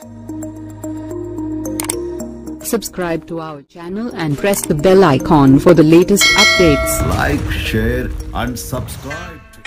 Subscribe to our channel and press the bell icon for the latest updates. like, share, and subscribe. to-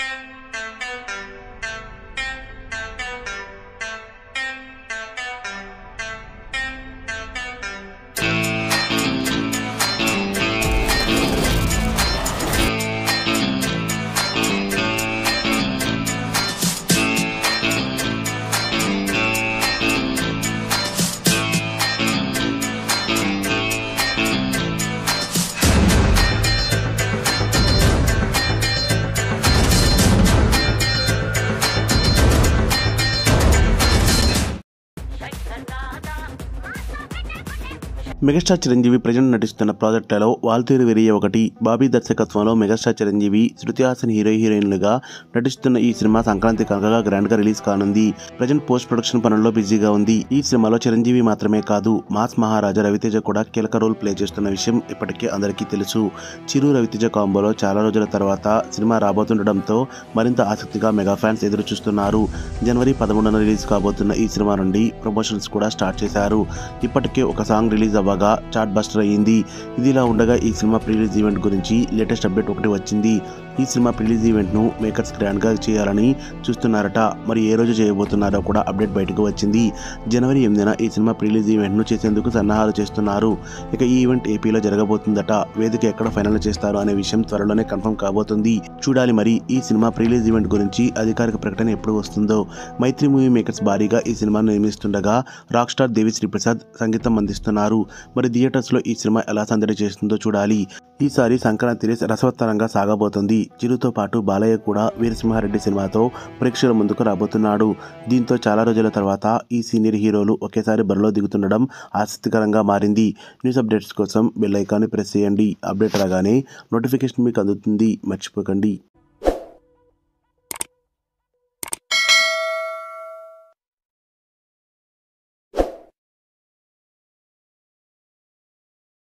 megastar Chiranjeevi present నటిస్తున్న ప్రాజెక్టులలో వాల్తీరు వెరియ ఒకటి బాబీ దర్శకత్వంలో megastar Chiranjeevi Shruti Haasan hero హీరోయిన్లుగా నటిస్తున్న ఈ సినిమా సంక్రాంతి కాకగా గ్రాండ్ గా రిలీజ్ కానుంది ప్రజెంట్ పోస్ట్ ప్రొడక్షన్ పనుల్లో బిజీగా ఉంది ఈ సినిమాలో చిరంజీవి మాత్రమే కాదు మాస్ మహారాజా రవితేజ కూడా కీలక రోల్ ప్లే చేస్తున్న విషయం ఇప్పటికే అందరికీ తెలుసు చిరు రవితేజ కాంబోలో చాలా రోజుల తర్వాత సినిమా రాబోతుండటంతో మరింత ఆసక్తిగా మెగా ఫ్యాన్స్ ఎదురు చూస్తున్నారు జనవరి పదమూడున రిలీజ్ కాబోతున్న ఈ సినిమా నుండి ప్రమోషన్స్ కూడా స్టార్ట్ చేశారు ఇప్పటికే ఒక సాంగ్ రిలీజ్ అవ్వగా చాట్ బస్టర్ అయ్యింది ఇదిలా ఉండగా ఈ సినిమా ప్రిలీజ్ ఈవెంట్ గురించి లేటెస్ట్ అప్డేట్ ఒకటి వచ్చింది ఈ సినిమా ప్రిలీజ్ ఈవెంట్ ను మేకర్స్ గ్రాండ్ గా చేయాలని చూస్తున్నారట మరి ఏ రోజు చేయబోతున్నారో కూడా అప్డేట్ బయటకు వచ్చింది జనవరి ఎనిమిదిన ఈ సినిమా ప్రిలీజ్ ఈవెంట్ ను చేసేందుకు సన్నాహాలు చేస్తున్నారు ఇక ఈ ఈవెంట్ ఏపీలో జరగబోతుందట వేదిక ఎక్కడ ఫైనల్ చేస్తారు అనే విషయం త్వరలోనే కన్ఫర్మ్ కాబోతుంది చూడాలి మరి ఈ సినిమా ప్రిలీజ్ ఈవెంట్ గురించి అధికారిక ప్రకటన ఎప్పుడు వస్తుందో మైత్రి మూవీ మేకర్స్ భారీగా ఈ సినిమాను నిర్మిస్తుండగా రాక్ స్టార్ దేవిశ్రీ ప్రసాద్ సంగీతం అందిస్తున్నారు మరి థియేటర్స్ లో ఈ సినిమా ఎలా సందడి చేస్తుందో చూడాలి ఈసారి సంక్రాంతి రేస్ రసవత్తరంగా సాగబోతుంది చిరుతో పాటు బాలయ్య కూడా వీరసింహారెడ్డి సినిమాతో ప్రేక్షకుల ముందుకు రాబోతున్నాడు దీంతో చాలా రోజుల తర్వాత ఈ సీనియర్ హీరోలు ఒకేసారి బరిలో దిగుతుండడం ఆసక్తికరంగా మారింది న్యూస్ అప్డేట్స్ కోసం బెల్ ఐకాన్ని ప్రెస్ చేయండి అప్డేట్ రాగానే నోటిఫికేషన్ మీకు అందుతుంది మర్చిపోకండి